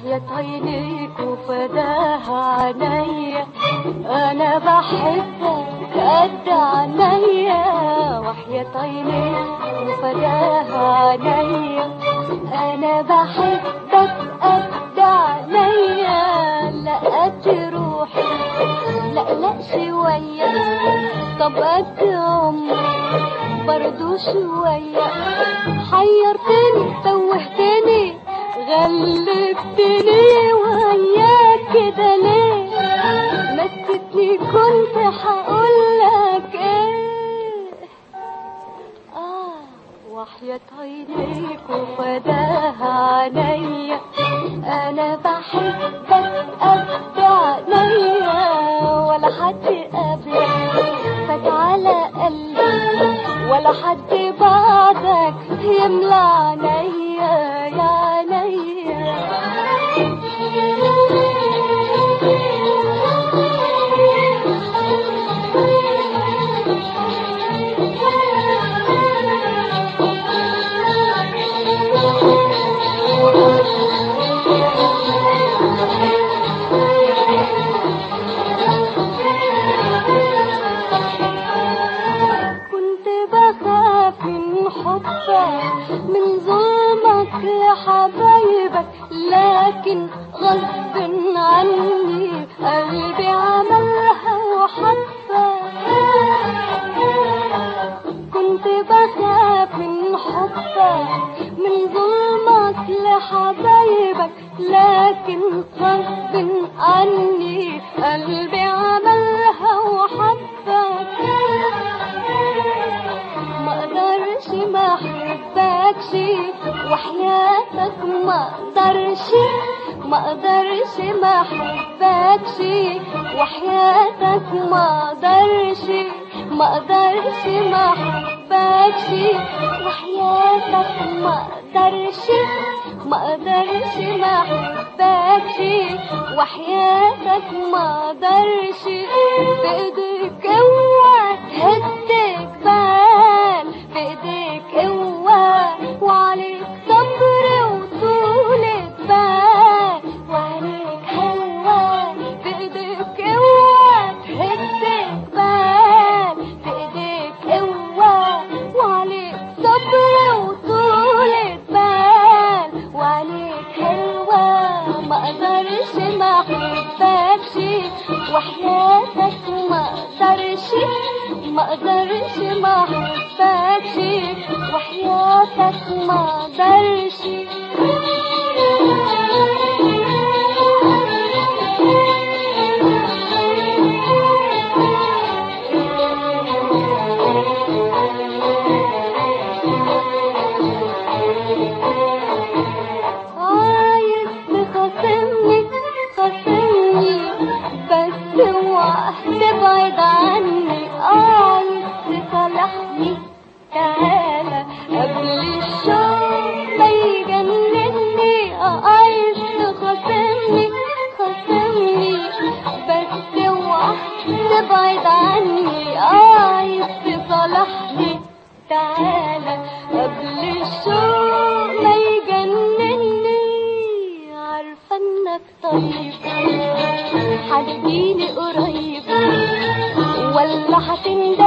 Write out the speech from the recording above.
وحياة عينيك وفداها عينيا انا بحبك قد عينيا وحياة عينيك وفداها عينيا انا بحبك قد عينيا لا قد روحي لا لا شوية طب قد عمري برضو شوية حيرتني توهتني غلبتني وياك كده ليه نسيتني كنت هقولك ايه اه وحياة عينيك وفداها عينيا انا بحبك قد عينيا ولا حد قبلك فات على قلبي ولا حد بعدك يملى عينيا يا كنت بخاف من حبك من ظلمك لحبايبك لكن غصب عني قلبي عملها وحبك كنت بخاف من حبك من ظلمك لحبايبك لكن غصب عني قلبي عملها وحبك ما اقدرش ما احبكش وحياتك ما اقدرش ما اقدرش ما احبكش وحياتك ما اقدرش ما اقدرش ما احبكش وحياتك ما اقدرش ما اقدرش ما احبكش وحياتك ما اقدرش بايديك اوعى تهد جبال بايديك اوعى وعليك صبر وطولة بال وعليك هوا بايديك اوعى تهد جبال بايديك اوعى وعليك صبر وطولة بال وعليك هوا ما اقدرش ما احبكش وحياتك ما اقدرش ما اقدرش ما احبكش وحياتك ما اقدرش عايز تخاصمني خاصمني بس اوعى تبعد عني عايز تصالحني تعالى قبل الشوق ما يجنني عايز تخاصمني خاصمني بس اوعى تبعد عني عايز تصالحني تعالى قبل الشوق ما يجنني عارفة انك طيب هتجيلي قريب ولا هتنسى